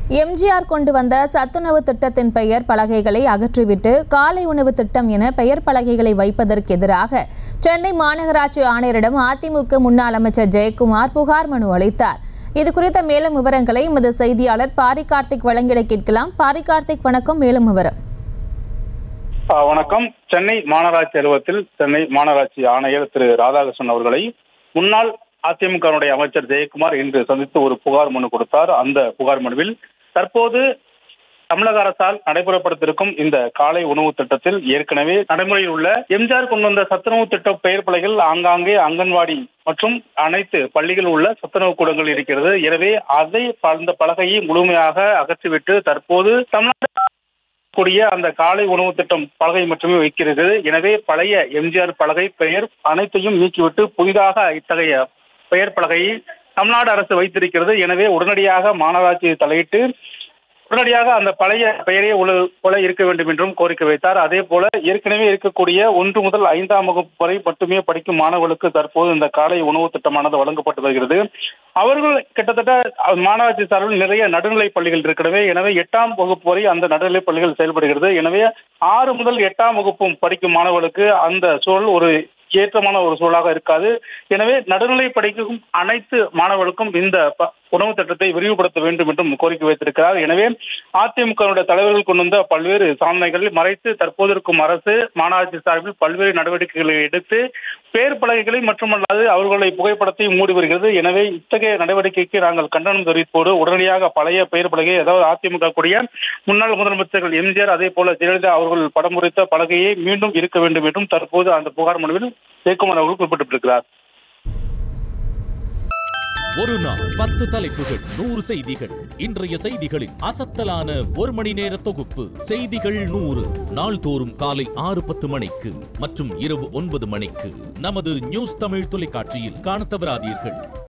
எம்ஜிஆர் கொண்டு வந்த சத்துணவு திட்டத்தின் பெயர் பலகைகளை அகற்றிவிட்டு காலை உணவு திட்டம் என பெயர் பலகைகளை வைப்பதற்கு எதிராக சென்னை மாநகராட்சி ஆணையரிடம் அதிமுக முன்னாள் அமைச்சர் ஜெயக்குமார் புகார் மனு அளித்தார் இது குறித்த மேலும் விவரங்களை எமது செய்தியாளர் பாரி கார்த்திக் வழங்கிட கேட்கலாம் பாரி கார்த்திக் வணக்கம் மேலும் விவரம் ஆ, வணக்கம் சென்னை மாநகராட்சி அலுவலகத்தில் சென்னை மாநகராட்சி ஆணையர் திரு ராதாகிருஷ்ணன் அவர்களை முன்னாள் அதிமுகவினுடைய அமைச்சர் ஜெயக்குமார் இன்று சந்தித்து ஒரு புகார் மனு கொடுத்தார் அந்த புகார் மனுவில் தற்போது தமிழக அரசால் நடைமுறைப்படுத்திருக்கும் இந்த காலை உணவு திட்டத்தில் ஏற்கனவே நடைமுறையில் உள்ள எம்ஜிஆர் கொண்டு வந்த சத்துணவு திட்ட பெயர் பலகைகள் ஆங்காங்கே அங்கன்வாடி மற்றும் அனைத்து பள்ளிகளில் உள்ள சத்துணவு கூடங்கள் இருக்கிறது எனவே அதை அந்த பலகையை முழுமையாக அகற்றிவிட்டு தற்போது தமிழ்நாடு கூடிய அந்த காலை உணவு திட்டம் பலகை மட்டுமே வைக்கிறது எனவே பழைய எம்ஜிஆர் பலகை பெயர் அனைத்தையும் நீக்கிவிட்டு புதிதாக இத்தகைய பெயர் பலகையை தமிழ்நாடு அரசு வைத்திருக்கிறது எனவே உடனடியாக மாநகராட்சி தலையிட்டு உடனடியாக அந்த பழைய பெயரே உள்ள போல இருக்க வேண்டும் என்றும் கோரிக்கை வைத்தார் அதே போல ஏற்கனவே இருக்கக்கூடிய ஒன்று முதல் ஐந்தாம் வகுப்பு வரை மட்டுமே படிக்கும் மாணவர்களுக்கு தற்போது இந்த காலை உணவு திட்டமானது வழங்கப்பட்டு வருகிறது அவர்கள் கிட்டத்தட்ட மாநகராட்சி சார்பில் நிறைய நடுநிலை பள்ளிகள் இருக்கிறது எனவே எட்டாம் வகுப்பு வரை அந்த நடுநிலை பள்ளிகள் செயல்படுகிறது எனவே ஆறு முதல் எட்டாம் வகுப்பும் படிக்கும் மாணவர்களுக்கு அந்த சூழல் ஒரு ஏற்றமான ஒரு சூழலாக இருக்காது எனவே நடுநிலை படிக்கும் அனைத்து மாணவர்களுக்கும் இந்த ப- உணவு திட்டத்தை விரிவுபடுத்த வேண்டும் என்றும் கோரிக்கை வைத்திருக்கிறார் எனவே அதிமுக தலைவர்கள் கொண்டு வந்த பல்வேறு சாதனைகளை மறைத்து தற்போது இருக்கும் அரசு மாநகராட்சி சார்பில் பல்வேறு நடவடிக்கைகளை எடுத்து பேர் பலகைகளை மட்டுமல்லாது அவர்களை புகைப்படத்தை மூடி வருகிறது எனவே இத்தகைய நடவடிக்கைக்கு நாங்கள் கண்டனம் தெரிவிப்போடு உடனடியாக பழைய பெயர் பலகை அதாவது அதிமுக கூடிய முன்னாள் முதலமைச்சர்கள் எம்ஜிஆர் அதே போல ஜெயலலிதா அவர்கள் படம் குறித்த பலகையை மீண்டும் இருக்க வேண்டும் என்றும் தற்போது அந்த புகார் மனுவில் ஜெயக்குமார் அவர்கள் குறிப்பிட்டிருக்கிறார் ஒரு நாள் பத்து தலைப்புகள் நூறு செய்திகள் இன்றைய செய்திகளின் அசத்தலான ஒரு மணி நேர தொகுப்பு செய்திகள் நூறு நாள்தோறும் காலை ஆறு பத்து மணிக்கு மற்றும் இரவு ஒன்பது மணிக்கு நமது நியூஸ் தமிழ் தொலைக்காட்சியில் காணத் தவறாதீர்கள்